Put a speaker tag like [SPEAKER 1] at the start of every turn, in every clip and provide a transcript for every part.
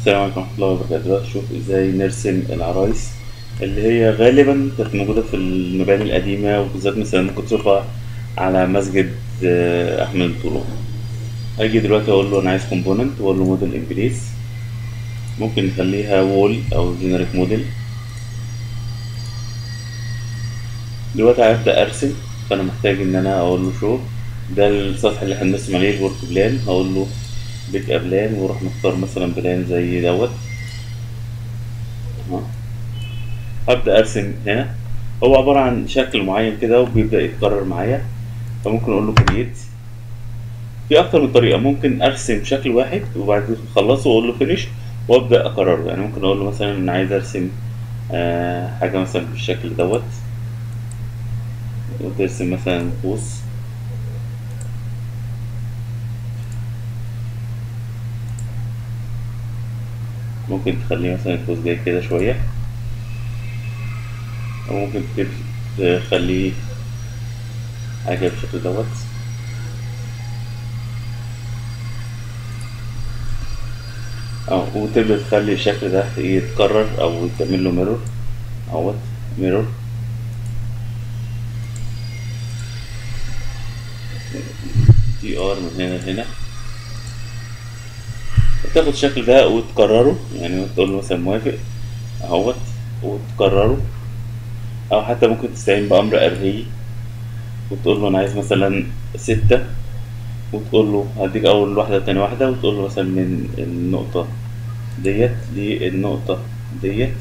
[SPEAKER 1] السلام عليكم ورحمة الله وبركاته دلوقتي نشوف ازاي نرسم العرايس اللي هي غالبا كانت موجودة في المباني القديمة وبالذات مثلا ممكن تشوفها على مسجد آه، أحمد الطولون هاجي دلوقتي أقول له أنا عايز كومبوننت وأقول له موديل إمبليس ممكن نخليها وول أو جينيريك موديل دلوقتي هبدأ أرسم فأنا محتاج إن أنا أقول له شو ده السطح اللي هنرسم عليه الورك بلان هقول له بيك بلان واروح مختار مثلا بلان زي دوت أهو. هبدأ أرسم هنا هو عبارة عن شكل معين كده وبيبدأ يتكرر معايا فممكن أقول له كرييت في أكتر من طريقة ممكن أرسم شكل واحد وبعد كده أخلصه وأقول له فينيش وأبدأ أكرره يعني ممكن أقول له مثلا أنا عايز أرسم آه حاجة مثلا بالشكل دوت وترسم مثلا قوس ممكن تخليه مثلا القوس جاي كده شوية أو ممكن تب- تخليه حاجة بالشكل دوت اه وتبدأ تخلي الشكل ده يتكرر أو تعمل له ميرور اهوت ميرور تي ار من هنا لهنا تاخد الشكل ده وتكرره يعني تقول له مثلا موافق اهوت وتكرره او حتى ممكن تستعين بامر اري وتقول له انا عايز مثلا ستة وتقول له هديك اول واحدة تاني واحدة وتقول له مثلا من النقطة ديت للنقطة ديت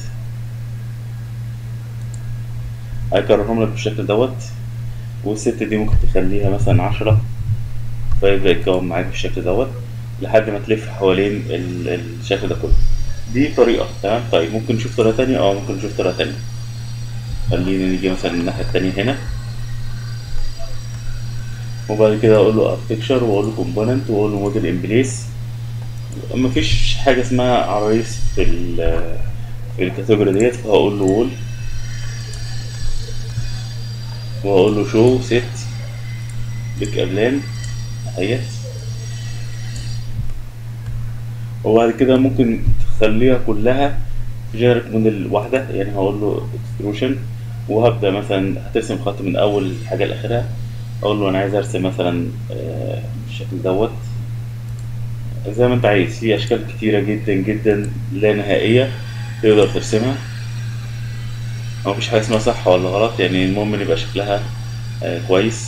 [SPEAKER 1] هيكررهم لك بالشكل دوت والست دي ممكن تخليها مثلا عشرة فيبدأ يتكون معاك بالشكل دوت لحد ما تلف حوالين ال- الشكل ده كله دي طريقة تمام طيب ممكن نشوف طريقة تانية اه ممكن نشوف طريقة تانية خلينا نيجي مثلا الناحية التانية هنا وبعد كده اقول له اركتكشر واقول له كومبوننت واقول له موديل امبليس مفيش حاجة اسمها عرايس في ال في الكاتيجوري ديت فهقول له وول واقول له شو ست بيك ابلان اهيت وبعد كده ممكن تخليها كلها في جنريك موديل واحدة يعني هقول له اكستروشن وهبدأ مثلا هترسم خط من أول حاجة لآخرها أقول له أنا عايز أرسم مثلا آه، بالشكل دوت زي ما أنت عايز في أشكال كتيرة جدا جدا لا نهائية تقدر ترسمها مفيش حاجة اسمها صح ولا غلط يعني المهم إن يبقى شكلها آه، كويس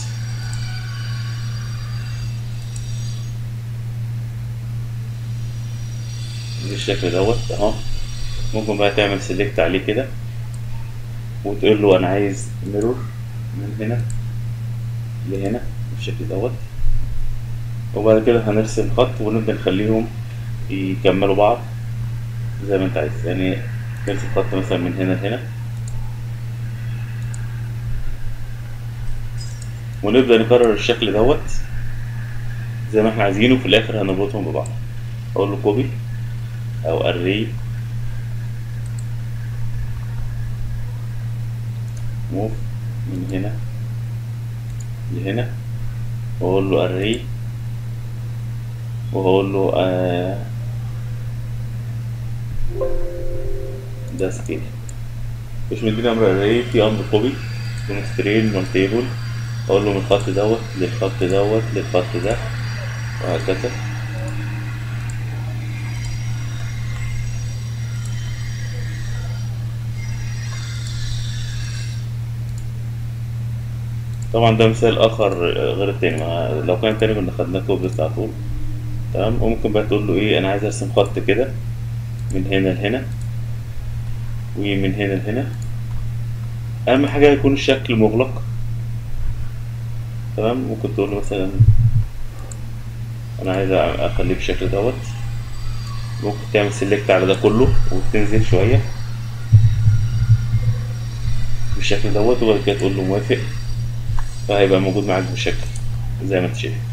[SPEAKER 1] بالشكل دوت اهو ممكن بقى تعمل سيلكت عليه كده وتقول له انا عايز ميرور من هنا لهنا بالشكل دوت وبعد كده هنرسم خط ونبدأ نخليهم يكملوا بعض زي ما انت عايز يعني نرسم خط مثلا من هنا لهنا ونبدأ نكرر الشكل دوت زي ما احنا عايزينه وفي الآخر هنربطهم ببعض أقول له كوبي أو array موف من هنا لهنا وأقول له array وهقول له آه ده سكيل مش مديني أمر array في أمر كوبي constrain one table أقول له من الخط دوت للخط دوت للخط ده وهكذا طبعا ده مثال اخر غير التاني ما لو كان التاني كنا خدناه كوبي بس على طول تمام وممكن بقى تقول له ايه انا عايز ارسم خط كده من هنا لهنا ومن هنا لهنا اهم حاجه يكون الشكل مغلق تمام ممكن تقول له مثلا انا عايز اخليه بالشكل دوت ممكن تعمل سيلكت على ده كله وتنزل شويه بالشكل دوت وبعد كده تقول له موافق فهيبقى موجود معاك بالشكل زي ما انت شايف